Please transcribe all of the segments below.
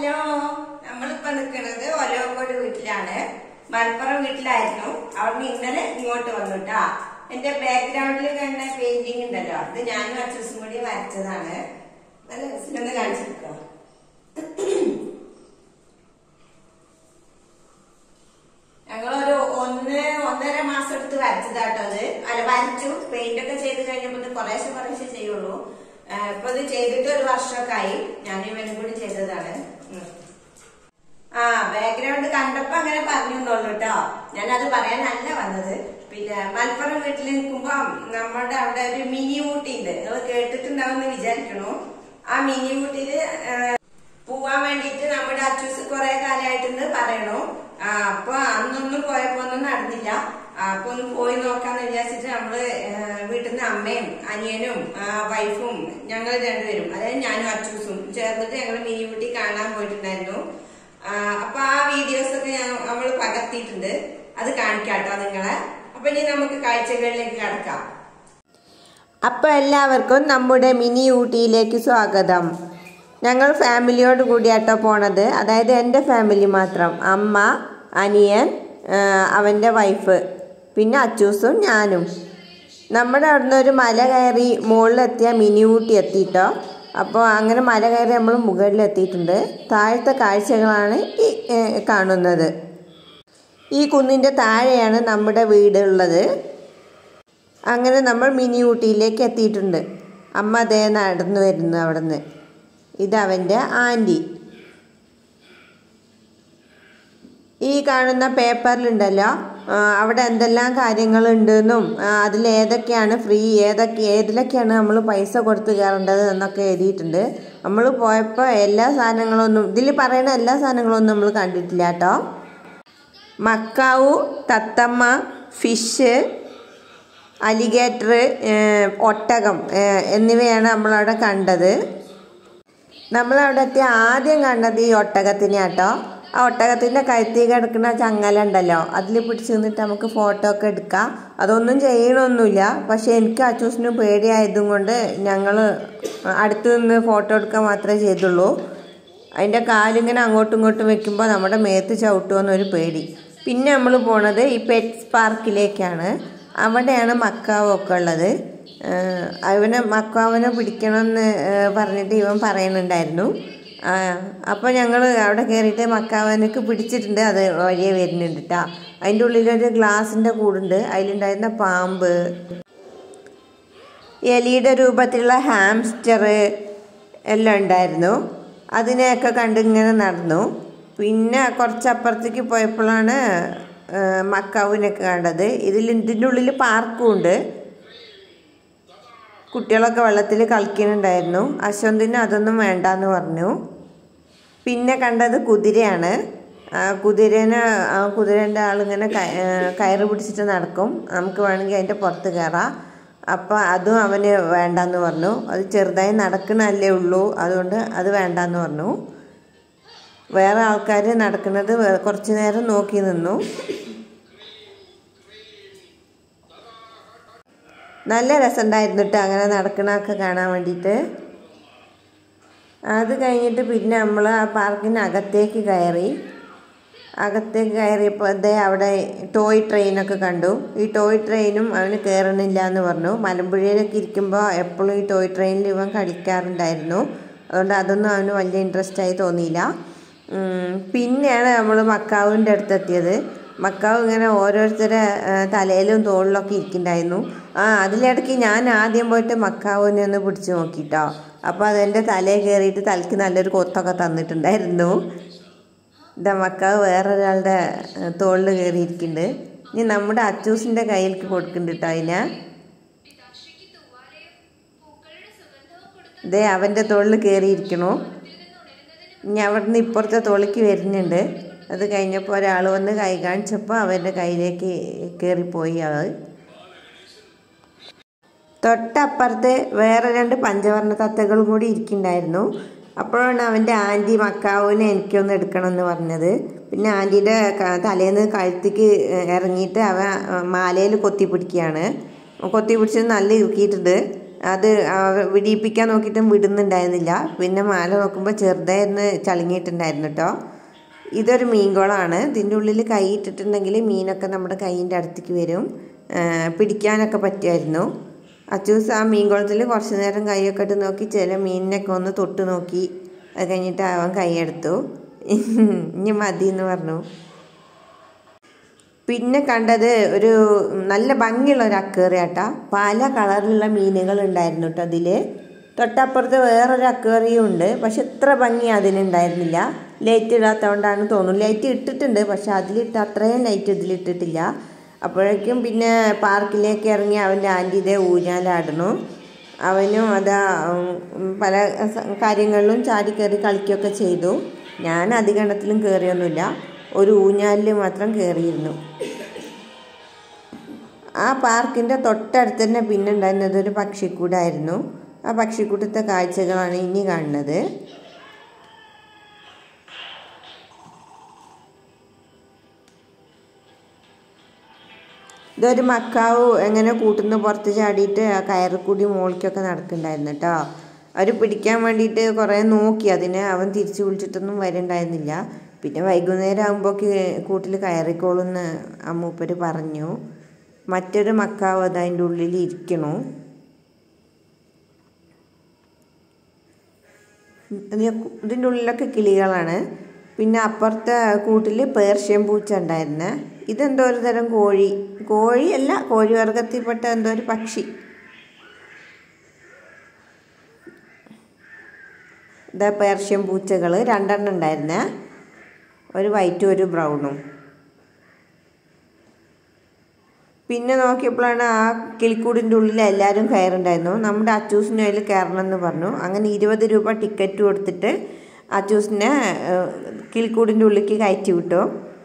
Hello നമ്മളിപ്പോ നിൽക്കുന്നത് ഒലോക്കോട് വീട്ടിലാണ് മലപ്പുറം വീട്ടിലായിരുന്നു അവിടുന്ന് ഇന്നലെ ഇങ്ങോട്ട് വന്നു കേട്ടാ എന്റെ ബാക്ക്ഗ്രൗണ്ടിൽ കണ്ട പെയിന്റിംഗ് ഉണ്ടല്ലോ അത് ഞാനും അച്ഛസും കൂടി വരച്ചതാണ് നല്ല രസമുണ്ട് കാണിച്ചിരിക്കോ ഞങ്ങളൊരു ഒന്ന് ഒന്നര മാസം എടുത്ത് വരച്ചതാട്ടോ അത് അല്ല വരച്ചു പെയിന്റ് ഒക്കെ ചെയ്ത് കഴിഞ്ഞപ്പോ ഇത് കുറേശ്ശെ കുറേശ്ശെ ചെയ്യുള്ളൂ ആ, ഇപ്പൊ ഇത് ചെയ്തിട്ട് ഒരു വർഷമൊക്കെ ആയി ഞാൻ ഇവനും കൂടി ചെയ്തതാണ് ഉം. ആ ബാക്ക്ഗ്രൗണ്ട് കണ്ടപ്പോ അങ്ങനെ പറഞ്ഞു എന്നുള്ളൂ കേട്ടോ ഞാനത് പറയാനല്ല വന്നത് പിന്നെ മലപ്പുറം വീട്ടിൽ നിൽക്കുമ്പോ നമ്മുടെ അവിടെ ഒരു മിനി ഊട്ടി ഉണ്ട് നിങ്ങൾ കേട്ടിട്ടുണ്ടാവുമെന്ന് വിചാരിക്കണു ആ മിനി ഊട്ടിയില് ആ, പോവാൻ വേണ്ടിയിട്ട് നമ്മുടെ അച്ചൂസ് കുറെ കാലമായിട്ടെന്ന് പറയണു ആ, അപ്പൊ അന്നൊന്നും പോയപ്പോ ഒന്നും നടന്നില്ല ആ, അപ്പൊ ഒന്ന് പോയി നോക്കാന്ന് വിചാരിച്ചിട്ട് നമ്മള് ആ, വീട്ടിൽ നിന്ന് അമ്മയും അനിയനും ആ, വൈഫും ഞങ്ങൾ രണ്ടുപേരും അതായത് ഞാനും അച്ചൂസും ചേർന്നിട്ട് ഞങ്ങൾ മിനി ഊട്ടി കാണാൻ പോയിട്ടുണ്ടായിരുന്നു ആ, അപ്പൊ ആ വീഡിയോസ് ഒക്കെ ഞാൻ നമ്മൾ പകർത്തിയിട്ടുണ്ട് അത് കാണിക്കാട്ടോ നിങ്ങളെ അപ്പൊ ഇനി നമുക്ക് കാഴ്ചകളിലേക്ക് കടക്കാം അപ്പോൾ എല്ലാവർക്കും നമ്മുടെ മിനി ഊട്ടിയിലേക്ക് സ്വാഗതം ഞങ്ങൾ ഫാമിലിയോട് കൂടിയാട്ടോ പോണത് അതായത് എൻ്റെ ഫാമിലി മാത്രം അമ്മ അനിയൻ ആ, അവൻ്റെ വൈഫ് പിന്നെ അച്ചൂസും ഞാനും നമ്മുടെ അവിടുന്ന് ഒരു മല കയറി മുകളിലെത്തിയ മിനി ഊട്ടി എത്തിയിട്ടോ അപ്പോൾ അങ്ങനെ മല കയറി നമ്മൾ മുകളിലെത്തിയിട്ടുണ്ട് താഴത്തെ കാഴ്ചകളാണ് ഈ ഏ, കാണുന്നത് ഈ കുന്നിൻ്റെ താഴെയാണ് നമ്മുടെ വീടുള്ളത് അങ്ങനെ നമ്മൾ മിനി ഊട്ടിയിലേക്ക് എത്തിയിട്ടുണ്ട് അമ്മ അതേ നടന്നു വരുന്നു അവിടുന്ന് ഇതവൻ്റെ ആൻറ്റി ഈ കാണുന്ന പേപ്പറിലുണ്ടല്ലോ ആ, അവിടെ എന്തെല്ലാം കാര്യങ്ങളുണ്ടെന്നും അതിൽ ഏതൊക്കെയാണ് ഫ്രീ ഏതൊക്കെ ഏതിലൊക്കെയാണ് നമ്മൾ പൈസ കൊടുത്ത് കയറേണ്ടത് എന്നൊക്കെ എഴുതിയിട്ടുണ്ട് നമ്മൾ പോയപ്പോൾ എല്ലാ സാധനങ്ങളൊന്നും ഇതിൽ പറയുന്ന എല്ലാ സാധനങ്ങളൊന്നും നമ്മൾ കണ്ടിട്ടില്ല കേട്ടോ മക്കാവു തത്തമ്മ ഫിഷ് അലിഗേറ്റർ ഒട്ടകം ഏഹ്, എന്നിവയാണ് നമ്മളവിടെ കണ്ടത് നമ്മളവിടെ എത്തി ആദ്യം കണ്ടത് ഈ ഒട്ടകത്തിനെ കേട്ടോ ആ ഒട്ടകത്തിൻ്റെ കഴുത്തിൽ കിടക്കുന്ന ചങ്ങല ഉണ്ടല്ലോ അതിൽ പിടിച്ച് നിന്നിട്ട് നമുക്ക് ഫോട്ടോ ഒക്കെ എടുക്കാം അതൊന്നും ചെയ്യണമൊന്നുമില്ല പക്ഷെ എനിക്ക് അച്ചൂസിന് പേടിയായതും കൊണ്ട് ഞങ്ങൾ അടുത്ത് നിന്ന് ഫോട്ടോ എടുക്കാൻ മാത്രമേ ചെയ്തുള്ളൂ അതിൻ്റെ കാലിങ്ങനെ അങ്ങോട്ടും ഇങ്ങോട്ടും വെക്കുമ്പോൾ നമ്മുടെ മേത്ത് ചവിട്ടുമെന്നൊരു പേടി പിന്നെ നമ്മൾ പോണത് ഈ പെറ്റ്സ് പാർക്കിലേക്കാണ് അവിടെയാണ് മക്കാവൊക്കെ ഉള്ളത് ഏഹ് അവനെ മക്കാവിനെ പിടിക്കണമെന്ന് ഏഹ് പറഞ്ഞിട്ട് ഇവൻ പറയുന്നുണ്ടായിരുന്നു അപ്പോൾ ഞങ്ങൾ അവിടെ കയറിയിട്ട് മക്കാവനക്ക് പിടിച്ചിട്ടുണ്ട് അത് വഴിയെ വരുന്നുണ്ട് കേട്ടോ അതിൻ്റെ ഉള്ളിലൊരു ഗ്ലാസിൻ്റെ കൂടുണ്ട് അതിലുണ്ടായിരുന്ന പാമ്പ് എലിയുടെ രൂപത്തിലുള്ള ഹാംസ്റ്റർ എല്ലാം ഉണ്ടായിരുന്നു അതിനെയൊക്കെ കണ്ട് ഇങ്ങനെ നടന്നു പിന്നെ കുറച്ചപ്പുറത്തേക്ക് പോയപ്പോഴാണ് ആ, മക്കാവിനൊക്കെ കണ്ടത് ഇതിൽ ഇതിൻ്റെ ഉള്ളിൽ പാർക്കും ഉണ്ട് കുട്ടികളൊക്കെ വെള്ളത്തിൽ കളിക്കുന്നുണ്ടായിരുന്നു അശ്വന്തിന് അതൊന്നും വേണ്ടാന്ന് പറഞ്ഞു പിന്നെ കണ്ടത് കുതിരയാണ് ആ കുതിരേനെ ആ കുതിരേൻ്റെ ആളിങ്ങനെ കയ- ആ, കയറ് പിടിച്ചിട്ട് നടക്കും നമുക്ക് വേണമെങ്കിൽ അതിൻ്റെ പുറത്ത് കയറാം അപ്പം അതും അവന് വേണ്ടാന്ന് പറഞ്ഞു അത് ചെറുതായി നടക്കണല്ലേ ഉള്ളൂ അതുകൊണ്ട് അത് വേണ്ടാന്ന് പറഞ്ഞു വേറെ ആൾക്കാർ നടക്കുന്നത് വേ- കുറച്ച് നേരം നോക്കി നിന്നു നല്ല രസമുണ്ടായിരുന്നു കേട്ടോ അങ്ങനെ നടക്കണതൊക്കെ കാണാൻ വേണ്ടിയിട്ട് അത് കഴിഞ്ഞിട്ട് പിന്നെ നമ്മൾ ആ പാർക്കിനകത്തേക്ക് കയറി അകത്തേക്ക് കയറിയപ്പോൾ അതേ അവിടെ ടോയ് ട്രെയിനൊക്കെ കണ്ടു ഈ ടോയ് ട്രെയിനും അവന് കയറണില്ല എന്ന് പറഞ്ഞു മലമ്പുഴയിലൊക്കെ ഇരിക്കുമ്പോൾ എപ്പോഴും ഈ ടോയ് ട്രെയിനിൽ ഇവൻ കളിക്കാറുണ്ടായിരുന്നു അതുകൊണ്ട് അതൊന്നും അവന് വലിയ ഇൻട്രസ്റ്റ് ആയി തോന്നിയില്ല ഉം, പിന്നെയാണ് നമ്മൾ മക്കാവിൻ്റെ അടുത്തെത്തിയത് മക്കാവ് ഇങ്ങനെ ഓരോരുത്തരെ ആ, തലയിലും തോളിലൊക്കെ ഇരിക്കുന്നുണ്ടായിരുന്നു ആ അതിലിടയ്ക്ക് ഞാൻ ആദ്യം പോയിട്ട് മക്കാവിനെ ഒന്ന് പിടിച്ചു നോക്കിട്ടോ അപ്പോൾ അതെൻ്റെ തലയിൽ കയറിയിട്ട് തലയ്ക്ക് നല്ലൊരു കൊത്തൊക്കെ തന്നിട്ടുണ്ടായിരുന്നു ഇതാ മക്കാവ് വേറൊരാളുടെ തോളിൽ കയറിയിരിക്കുന്നുണ്ട് ഇനി നമ്മുടെ അച്ചൂസിൻ്റെ കയ്യിലേക്ക് കൊടുക്കുന്നുണ്ട് കേട്ടോ അതിനെ ഇതേ അവൻ്റെ തോളിൽ കയറിയിരിക്കണു ഇനി അവിടുന്ന് ഇപ്പുറത്തെ തോളിക്ക് വരുന്നുണ്ട് അത് കഴിഞ്ഞപ്പോൾ ഒരാൾ വന്ന് കൈ കാണിച്ചപ്പോൾ അവൻ്റെ കയ്യിലേക്ക് കയറിപ്പോയി ആൾ തൊട്ടപ്പുറത്ത് വേറെ രണ്ട് പഞ്ചവർണ്ണ തത്തകളും കൂടി ഇരിക്കുന്നുണ്ടായിരുന്നു അപ്പോഴാണ് അവൻ്റെ ആൻറ്റി മക്കാവിനെ എനിക്കൊന്ന് എടുക്കണമെന്ന് പറഞ്ഞത് പിന്നെ ആൻറ്റിയുടെ തലേന്ന് കഴുത്തിക്ക് ഇറങ്ങിയിട്ട് അവൻ മാലയിൽ കൊത്തി പിടിക്കുകയാണ് കൊത്തി പിടിച്ചത് നല്ല ഇറുക്കിയിട്ടുണ്ട് അത് ആ, വിടിയിപ്പിക്കാൻ നോക്കിയിട്ടും വിടുന്നുണ്ടായിരുന്നില്ല പിന്നെ മാല നോക്കുമ്പോൾ ചെറുതായിരുന്നു ചളുങ്ങിയിട്ടുണ്ടായിരുന്നു കേട്ടോ ഇതൊരു മീൻകുളമാണ് ഇതിൻ്റെ ഉള്ളിൽ കൈ ഇട്ടിട്ടുണ്ടെങ്കിൽ മീനൊക്കെ നമ്മുടെ കൈയിൻ്റെ അടുത്തേക്ക് വരും ആ, പിടിക്കാനൊക്കെ പറ്റുമായിരുന്നു അച്ചൂസ് ആ മീൻകുളത്തിൽ കുറച്ച് നേരം കൈയൊക്കെ ഇട്ട് നോക്കി ചില മീനിനൊക്കെ ഒന്ന് തൊട്ട് നോക്കി അത് കഴിഞ്ഞിട്ട് അവൻ കൈയെടുത്തു ഇനി മതി എന്ന് പറഞ്ഞു പിന്നെ കണ്ടത് ഒരു നല്ല ഭംഗിയുള്ള ഒരു അക്വേറിയാട്ടാ പല കളറിലുള്ള മീനുകൾ ഉണ്ടായിരുന്നു കേട്ടോ അതിൽ തൊട്ടപ്പുറത്ത് വേറൊരു അക്വേറിയും ഉണ്ട് പക്ഷെ ഇത്ര ഭംഗി അതിനുണ്ടായിരുന്നില്ല ലൈറ്റ് ഇടാത്തതുകൊണ്ടാണ് തോന്നുന്നു ലൈറ്റ് ഇട്ടിട്ടുണ്ട് പക്ഷെ അതിലിട്ട് അത്രയും ലൈറ്റ് ഇതിലിട്ടിട്ടില്ല അപ്പോഴേക്കും പിന്നെ പാർക്കിലേക്ക് ഇറങ്ങി അവൻ്റെ ആൻറ്റി ഇതേ ഊഞ്ഞാലാടണു അവനും അതാ ഉം, പല സ- കാര്യങ്ങളിലും ചാടി കയറി കളിക്കുകയൊക്കെ ചെയ്തു ഞാൻ അധികണത്തിലും കയറിയൊന്നുമില്ല ഒരു ഊഞ്ഞാലിൽ മാത്രം കയറിയിരുന്നു ആ പാർക്കിൻ്റെ തൊട്ടടുത്ത് തന്നെ പിന്നെ ഉണ്ടായിരുന്നത് ഒരു പക്ഷിക്കൂടായിരുന്നു ആ പക്ഷിക്കൂട്ടത്തെ കാഴ്ചകളാണ് ഇനി കാണുന്നത് ഇതൊരു മക്കാവ് എങ്ങനെ കൂട്ടുന്ന പുറത്ത് ചാടിയിട്ട് ആ കയറി കൂടി മോളിക്കൊക്കെ നടക്കുന്നുണ്ടായിരുന്നു കേട്ടോ അവർ പിടിക്കാൻ വേണ്ടിയിട്ട് കുറേ നോക്കി അതിനെ അവൻ തിരിച്ചു വിളിച്ചിട്ടൊന്നും വരുന്നുണ്ടായിരുന്നില്ല പിന്നെ വൈകുന്നേരം ആകുമ്പോൾ കൂട്ടിൽ കയറിക്കോളൂന്ന് ആ മൂപ്പര് പറഞ്ഞു മറ്റൊരു മക്കാവ് അത് അതിൻ്റെ ഉള്ളിൽ ഇരിക്കണു ഇതിൻ്റെ ഉള്ളിലൊക്കെ കിളികളാണ് പിന്നെ അപ്പുറത്തെ കൂട്ടിൽ പേർഷ്യൻ പൂച്ച ഉണ്ടായിരുന്നെ ഇതെന്തോ ഒരു തരം കോഴി കോഴിയല്ല കോഴി വർഗത്തിൽപ്പെട്ട എന്തോ ഒരു പക്ഷി ഇതാ പേർഷ്യൻ പൂച്ചകൾ രണ്ടെണ്ണം ഉണ്ടായിരുന്നേ ഒരു വൈറ്റും ഒരു ബ്രൗണും പിന്നെ നോക്കിയപ്പോഴാണ് ആ കിളിക്കൂടിൻ്റെ ഉള്ളിൽ എല്ലാവരും കയറുണ്ടായിരുന്നു നമ്മുടെ അച്ചൂസിന് അതിൽ കയറണം എന്ന് പറഞ്ഞു അങ്ങനെ ഇരുപത് രൂപ ടിക്കറ്റ് കൊടുത്തിട്ട് അച്ചൂസിനെ ഏഹ്, കിളിക്കൂടിൻ്റെ ഉള്ളിലേക്ക് കയറ്റി വിട്ടു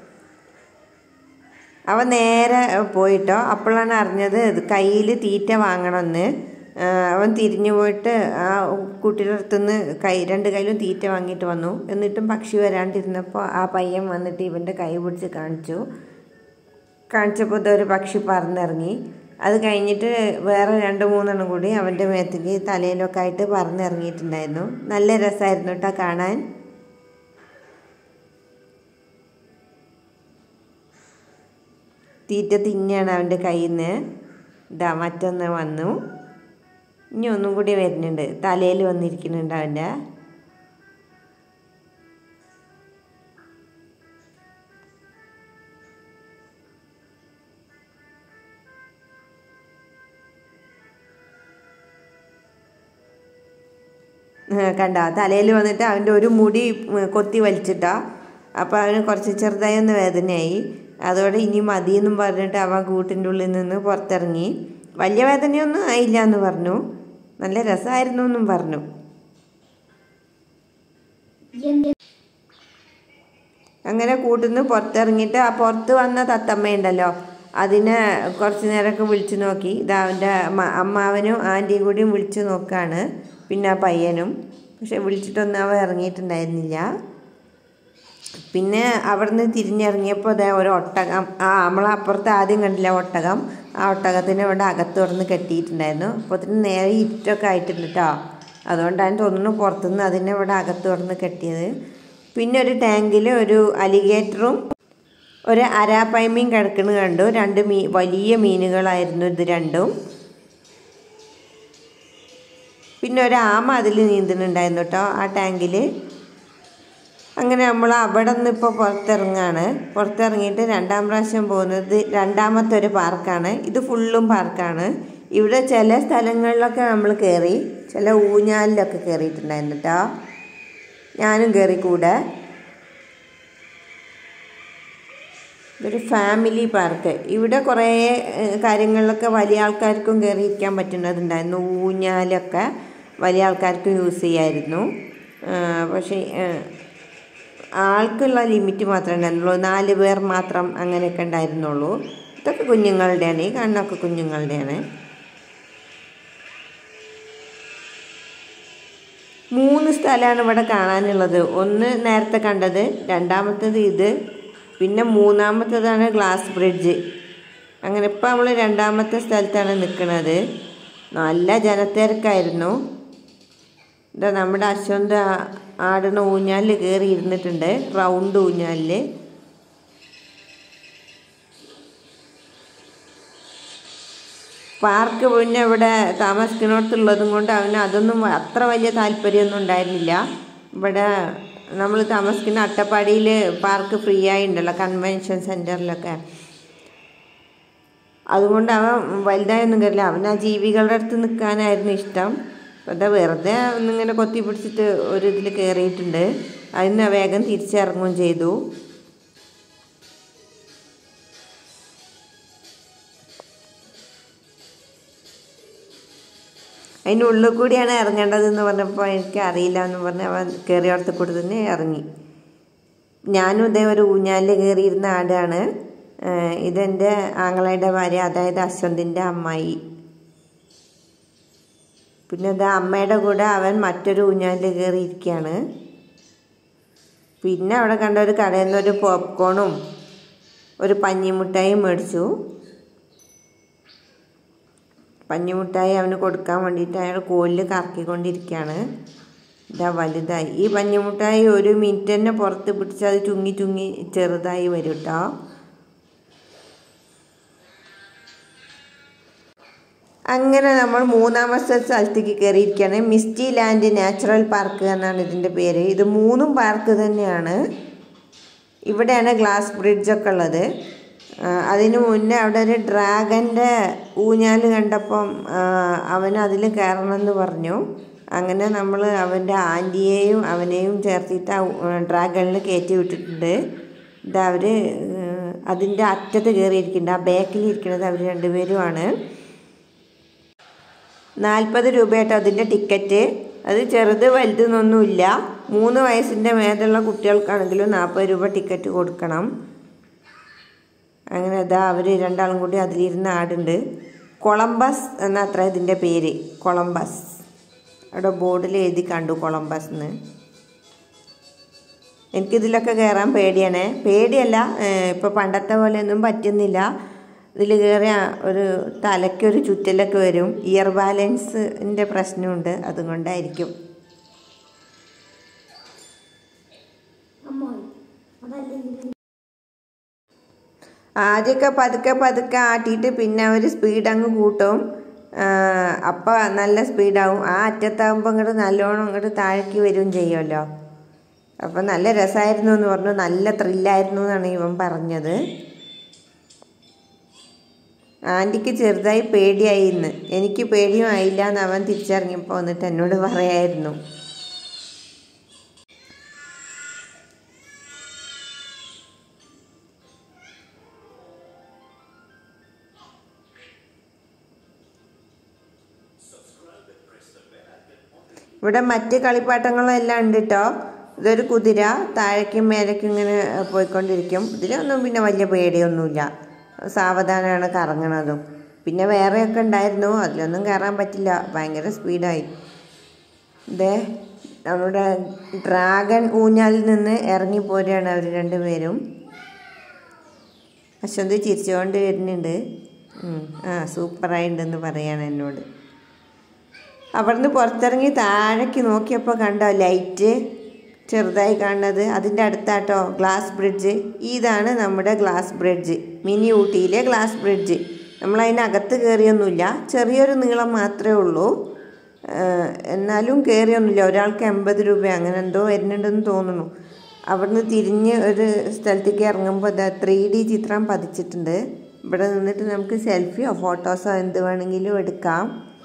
അവൻ നേരെ പോയിട്ടോ അപ്പോഴാണ് അറിഞ്ഞത് കയ്യിൽ തീറ്റ വാങ്ങണമെന്ന് ആ, അവൻ തിരിഞ്ഞു പോയിട്ട് ആ കുട്ടിയുടെ അടുത്തുനിന്ന് കൈ രണ്ട് കയ്യിലും തീറ്റ വാങ്ങിയിട്ട് വന്നു എന്നിട്ടും പക്ഷി വരാണ്ടിരുന്നപ്പോൾ ആ പയ്യൻ വന്നിട്ട് ഇവൻ്റെ കൈ പിടിച്ച് കാണിച്ചു കാണിച്ചപ്പോൾ ഇതൊരു പക്ഷി പറന്നിറങ്ങി അത് കഴിഞ്ഞിട്ട് വേറെ രണ്ട് മൂന്നെണ്ണം കൂടി അവൻ്റെ മേത്തേക്ക് തലയിലൊക്കെ ആയിട്ട് പറന്നിറങ്ങിയിട്ടുണ്ടായിരുന്നു നല്ല രസമായിരുന്നു കേട്ടോ കാണാൻ തീറ്റ തിന്നെയാണ് അവൻ്റെ കയ്യിൽ നിന്ന് ഇതാ മറ്റൊന്ന് വന്നു ഇനി ഒന്നും കൂടി വരുന്നുണ്ട് തലയിൽ വന്നിരിക്കുന്നുണ്ട് അവൻ്റെ കണ്ട തലയിൽ വന്നിട്ട് അവൻ്റെ ഒരു മുടി ഉം, കൊത്തി വലിച്ചിട്ടാ അപ്പോൾ അവന് കുറച്ച് ചെറുതായി ഒന്ന് വേദനയായി അതോടെ ഇനി മതിയെന്നും പറഞ്ഞിട്ട് അവൻ കൂട്ടിൻ്റെ ഉള്ളിൽ നിന്ന് പുറത്തിറങ്ങി വലിയ വേദനയൊന്നും ആയില്ല എന്ന് പറഞ്ഞു നല്ല രസമായിരുന്നു എന്നും പറഞ്ഞു അങ്ങനെ കൂട്ടുന്ന് പുറത്തിറങ്ങിയിട്ട് ആ പുറത്ത് വന്ന തത്തമ്മയുണ്ടല്ലോ അതിനെ കുറച്ച് നേരമൊക്കെ വിളിച്ചു നോക്കി ഇതാ അവൻ്റെ അമ്മ- അമ്മാവനും ആൻറ്റിയും കൂടിയും വിളിച്ചു നോക്കാണ് പിന്നെ ആ പയ്യനും പക്ഷെ വിളിച്ചിട്ടൊന്നും അവൻ ഇറങ്ങിയിട്ടുണ്ടായിരുന്നില്ല പിന്നെ അവിടുന്ന് തിരിഞ്ഞിറങ്ങിയപ്പോൾ ഇതേ ഒരു ഒട്ടകം ആ നമ്മളപ്പുറത്ത് ആദ്യം കണ്ടില്ല ഒട്ടകം ആ ഒട്ടകത്തിനെ ഇവിടെ അകത്ത് തുറന്ന് കെട്ടിയിട്ടുണ്ടായിരുന്നു അപ്പോൾ അതിന് നേരെ ഇരുട്ടൊക്കെ ആയിട്ടുണ്ട് കേട്ടോ അതുകൊണ്ടാണ് തോന്നുന്നു പുറത്തുനിന്ന് അതിനെ ഇവിടെ അകത്ത് തുറന്ന് കെട്ടിയത് പിന്നെ ഒരു ടാങ്കിൽ ഒരു അലിഗേറ്ററും ഒരു അരാപ്പൈമയും കിടക്കുന്നത് കണ്ടു രണ്ട് മീ വലിയ മീനുകളായിരുന്നു ഇത് രണ്ടും പിന്നെ ഒരു ആമ അതിൽ നീന്തുന്നുണ്ടായിരുന്നു കേട്ടോ ആ ടാങ്കിൽ അങ്ങനെ നമ്മൾ അവിടെ നിന്ന് ഇപ്പോൾ പുറത്തിറങ്ങാണ് പുറത്തിറങ്ങിയിട്ട് രണ്ടാം പ്രാവശ്യം പോകുന്നത് രണ്ടാമത്തെ ഒരു പാർക്കാണ് ഇത് ഫുള്ളും പാർക്കാണ് ഇവിടെ ചില സ്ഥലങ്ങളിലൊക്കെ നമ്മൾ കയറി ചില ഊഞ്ഞാലിലൊക്കെ കയറിയിട്ടുണ്ടായിരുന്നു കേട്ടോ ഞാനും കയറി കൂടെ ഇതൊരു ഫാമിലി പാർക്ക് ഇവിടെ കുറേ ഏഹ്, കാര്യങ്ങളിലൊക്കെ വലിയ ആൾക്കാർക്കും കയറിയിരിക്കാൻ പറ്റുന്നതുണ്ടായിരുന്നു ഊഞ്ഞാലൊക്കെ വലിയ ആൾക്കാർക്ക് യൂസ് ചെയ്യായിരുന്നു ആഹ്, പക്ഷേ ഏഹ്, ആൾക്കുള്ള ലിമിറ്റ് മാത്രമേ ഉണ്ടായിരുന്നുള്ളൂ നാല് പേർ മാത്രം അങ്ങനെയൊക്കെ ഉണ്ടായിരുന്നുള്ളൂ ഇതൊക്കെ കുഞ്ഞുങ്ങളുടെയാണ് ഈ കണ്ണൊക്കെ കുഞ്ഞുങ്ങളുടെയാണ് മൂന്ന് സ്ഥലമാണ് ഇവിടെ കാണാനുള്ളത് ഒന്ന് നേരത്തെ കണ്ടത് രണ്ടാമത്തേത് ഇത് പിന്നെ മൂന്നാമത്തേതാണ് ഗ്ലാസ് ബ്രിഡ്ജ് അങ്ങനെ ഇപ്പം നമ്മൾ രണ്ടാമത്തെ സ്ഥലത്താണ് നിൽക്കുന്നത് നല്ല ജനത്തിരക്കായിരുന്നു ഇതാ നമ്മുടെ അശ്വന്ത് ആടുന്ന ഊഞ്ഞാലിൽ കയറി ഇരുന്നിട്ടുണ്ട് റൗണ്ട് ഊഞ്ഞാലിൽ പാർക്ക് പിന്നെ ഇവിടെ താമസിക്കുന്നിടത്തുള്ളതും കൊണ്ട് അവന് അതൊന്നും അത്ര വലിയ താല്പര്യമൊന്നും ഉണ്ടായിരുന്നില്ല ഇവിടെ നമ്മൾ താമസിക്കുന്ന അട്ടപ്പാടിയിൽ പാർക്ക് ഫ്രീ ആയി ഉണ്ടല്ലോ കൺവെൻഷൻ സെൻറ്ററിലൊക്കെ അതുകൊണ്ട് അവൻ വലുതായൊന്നും കയറില്ല അവൻ ആ ജീവികളുടെ അടുത്ത് നിൽക്കാനായിരുന്നു ഇഷ്ടം അതാ വെറുതെ ഒന്നിങ്ങനെ കൊത്തി പിടിച്ചിട്ട് ഒരു ഇതിൽ കയറിയിട്ടുണ്ട് അതിന് വേഗം തിരിച്ചിറങ്ങുകയും ചെയ്തു അതിൻ്റെ ഉള്ളിൽ കൂടിയാണ് ഇറങ്ങേണ്ടതെന്ന് പറഞ്ഞപ്പോൾ എനിക്ക് അറിയില്ല എന്ന് പറഞ്ഞ് അവൻ കയറിയോടത്ത് കൂടി തന്നെ ഇറങ്ങി ഞാനും ഇതേ ഒരു ഊഞ്ഞാലിൽ കയറിയിരുന്ന ആടാണ് ഏഹ് ഇതെൻ്റെ ആങ്ങളയുടെ ഭാര്യ അതായത് അശ്വന്തിൻ്റെ അമ്മായി പിന്നെ ഇത് അമ്മയുടെ കൂടെ അവൻ മറ്റൊരു ഊഞ്ഞാലിൽ കയറിയിരിക്കുകയാണ് പിന്നെ അവിടെ കണ്ട ഒരു കടയിൽ നിന്ന് ഒരു പോപ്കോണും ഒരു പഞ്ഞിമുട്ടായും മേടിച്ചു പഞ്ഞിമുട്ടായി അവന് കൊടുക്കാൻ വേണ്ടിയിട്ട് അയാൾ കോലിൽ കറക്കിക്കൊണ്ടിരിക്കുകയാണ് ഇതാ വലുതായി ഈ പഞ്ഞിമുട്ടായി ഒരു മിനിറ്റ് തന്നെ പുറത്ത് പിടിച്ച് അത് ചുങ്ങി ചുങ്ങി ചെറുതായി വരും കേട്ടോ അങ്ങനെ നമ്മൾ മൂന്നാമത്തെ സ്ഥലത്തേക്ക് കയറിയിരിക്കുകയാണ് മിസ്റ്റി ലാൻഡ് നാച്ചുറൽ പാർക്ക് എന്നാണ് ഇതിൻ്റെ പേര് ഇത് മൂന്നും പാർക്ക് തന്നെയാണ് ഇവിടെയാണ് ഗ്ലാസ് ബ്രിഡ്ജൊക്കെ ഉള്ളത് ആ, അതിന് മുന്നേ അവിടെ ഒരു ഡ്രാഗൻ്റെ ഊഞ്ഞാൽ കണ്ടപ്പം ആ, അവന് അതിൽ കയറണമെന്ന് പറഞ്ഞു അങ്ങനെ നമ്മൾ അവൻ്റെ ആൻറ്റിയെയും അവനെയും ചേർത്തിട്ട് ആ ഡ്രാഗണിൽ കയറ്റി വിട്ടിട്ടുണ്ട് ഇത് അവർ അതിൻ്റെ അറ്റത്ത് കയറിയിരിക്കുന്നുണ്ട് ആ ബാക്കിൽ ഇരിക്കുന്നത് അവർ രണ്ടുപേരുമാണ് നാൽപ്പത് രൂപയായിട്ട് അതിൻ്റെ ടിക്കറ്റ് അത് ചെറുത് വലുതെന്നൊന്നുമില്ല മൂന്ന് വയസ്സിൻ്റെ മേലുള്ള കുട്ടികൾക്കാണെങ്കിലും നാൽപ്പത് രൂപ ടിക്കറ്റ് കൊടുക്കണം അങ്ങനെ അതാ അവർ രണ്ടാളും കൂടി അതിലിരുന്ന് ആടുണ്ട് കൊളംബസ് എന്ന അത്ര ഇതിൻ്റെ പേര് കൊളംബസ് അവിടെ ബോർഡിൽ എഴുതി കണ്ടു കൊളംബസ് എന്ന് എനിക്കിതിലൊക്കെ കയറാൻ പേടിയാണേ പേടിയല്ല ഇപ്പോൾ പണ്ടത്തെ പോലെയൊന്നും പറ്റുന്നില്ല ഇതിൽ കയറിയ ഒരു തലയ്ക്കൊരു ചുറ്റലൊക്കെ വരും ഇയർ ബാലൻസിൻ്റെ പ്രശ്നമുണ്ട് അതുകൊണ്ടായിരിക്കും ആദ്യമൊക്കെ പതുക്കെ പതുക്കെ ആട്ടിയിട്ട് പിന്നെ അവർ സ്പീഡ് അങ്ങ് കൂട്ടും അപ്പം നല്ല സ്പീഡാവും ആ അറ്റത്താകുമ്പോൾ ഇങ്ങോട്ട് നല്ലോണം ഇങ്ങോട്ട് താഴേക്ക് വരികയും ചെയ്യുമല്ലോ അപ്പം നല്ല രസമായിരുന്നു എന്ന് പറഞ്ഞു നല്ല ത്രില്ലായിരുന്നു എന്നാണ് ഇവൻ പറഞ്ഞത് ആൻറ്റിക്ക് ചെറുതായി പേടിയായി ഇന്ന് എനിക്ക് പേടിയും ആയില്ല എന്ന് അവൻ തിരിച്ചറിഞ്ഞപ്പോൾ വന്നിട്ട് എന്നോട് പറയായിരുന്നു ഇവിടെ മറ്റ് കളിപ്പാട്ടങ്ങളെല്ലാം ഉണ്ട് കേട്ടോ ഇതൊരു കുതിര താഴേക്കും മേലേക്കും ഇങ്ങനെ പോയിക്കൊണ്ടിരിക്കും ഇതിലൊന്നും പിന്നെ വലിയ പേടിയൊന്നുമില്ല സാവധാനമാണ് കറങ്ങണതും പിന്നെ വേറെയൊക്കെ ഉണ്ടായിരുന്നു അതിലൊന്നും കയറാൻ പറ്റില്ല ഭയങ്കര സ്പീഡായി ഇതേ നമ്മുടെ ഡ്രാഗൺ ഊഞ്ഞാലിൽ നിന്ന് ഇറങ്ങിപ്പോരുകയാണ് അവർ രണ്ടുപേരും അശ്വന്ത് ചിരിച്ചുകൊണ്ട് വരുന്നുണ്ട് ഉം, ആ സൂപ്പറായിട്ടുണ്ടെന്ന് പറയാണ് എന്നോട് അവിടുന്ന് പുറത്തിറങ്ങി താഴേക്ക് നോക്കിയപ്പോൾ കണ്ടോ ലൈറ്റ് ചെറുതായി കാണുന്നത് അതിൻ്റെ അടുത്താട്ടോ ഗ്ലാസ് ബ്രിഡ്ജ് ഇതാണ് നമ്മുടെ ഗ്ലാസ് ബ്രിഡ്ജ് മിനി ഊട്ടിയിലെ ഗ്ലാസ് ബ്രിഡ്ജ് നമ്മൾ അതിനകത്ത് കയറിയൊന്നുമില്ല ചെറിയൊരു നീളം മാത്രമേ ഉള്ളൂ ഏഹ് എന്നാലും കയറിയൊന്നുമില്ല ഒരാൾക്ക് എൺപത് രൂപ അങ്ങനെ എന്തോ വരുന്നുണ്ടെന്ന് തോന്നുന്നു അവിടുന്ന് തിരിഞ്ഞ് ഒരു സ്ഥലത്തേക്ക് ഇറങ്ങുമ്പോൾ ഇതാ ത്രീ ഡി ചിത്രം പതിച്ചിട്ടുണ്ട് ഇവിടെ നിന്നിട്ട് നമുക്ക് സെൽഫിയോ ഫോട്ടോസോ എന്ത് വേണമെങ്കിലും എടുക്കാം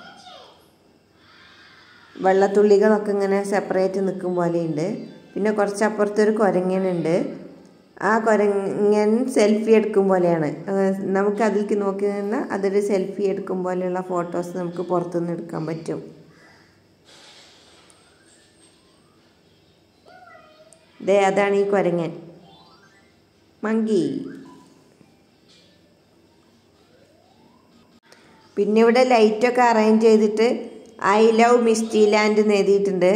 വെള്ളത്തുള്ളികളൊക്കെ ഇങ്ങനെ സെപ്പറേറ്റ് നിൽക്കും പോലെയുണ്ട് പിന്നെ കുറച്ചപ്പുറത്തൊരു കുരങ്ങനുണ്ട് ആ കുരങ്ങൻ സെൽഫി എടുക്കും പോലെയാണ് ഏഹ് നമുക്ക് അതിലേക്ക് നോക്കി നിന്നാൽ അതൊരു സെൽഫി എടുക്കും പോലെയുള്ള ഫോട്ടോസ് നമുക്ക് പുറത്തുനിന്ന് എടുക്കാൻ പറ്റും ദേ അതാണ് ഈ കുരങ്ങൻ മങ്കി പിന്നെ ഇവിടെ ലൈറ്റൊക്കെ അറേഞ്ച് ചെയ്തിട്ട് ഐ ലവ് മിസ്റ്റി ലാൻഡ് എന്ന് എഴുതിയിട്ടുണ്ട്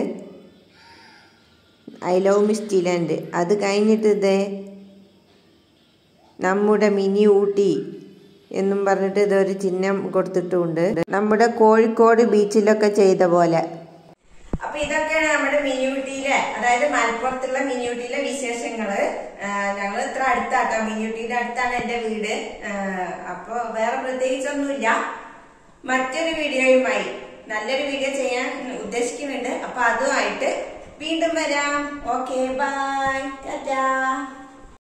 ഐ ലവ് മിസ്റ്റി ലാൻഡ് അത് കഴിഞ്ഞിട്ട് ഇതേ നമ്മുടെ മിനി ഊട്ടി എന്നും പറഞ്ഞിട്ട് ഇതൊരു ചിഹ്നം കൊടുത്തിട്ടുമുണ്ട് നമ്മുടെ കോഴിക്കോട് ബീച്ചിലൊക്കെ ചെയ്ത പോലെ അപ്പൊ ഇതൊക്കെയാണ് നമ്മുടെ മിനിയൂട്ടിയിലെ അതായത് മലപ്പുറത്തുള്ള മിനിയൂട്ടിയിലെ വിശേഷങ്ങള് ഞങ്ങൾ ഇത്ര അടുത്താട്ടോ മിനിയൂട്ടിയുടെ അടുത്താണ് എന്റെ വീട് ആ, അപ്പൊ വേറെ പ്രത്യേകിച്ചൊന്നുമില്ല മറ്റൊരു വീഡിയോയുമായി നല്ലൊരു വീഡിയോ ചെയ്യാൻ ഉദ്ദേശിക്കുന്നുണ്ട് അപ്പൊ അതുമായിട്ട് വീണ്ടും വരാം ഓക്കെ ബൈ ടാറ്റാ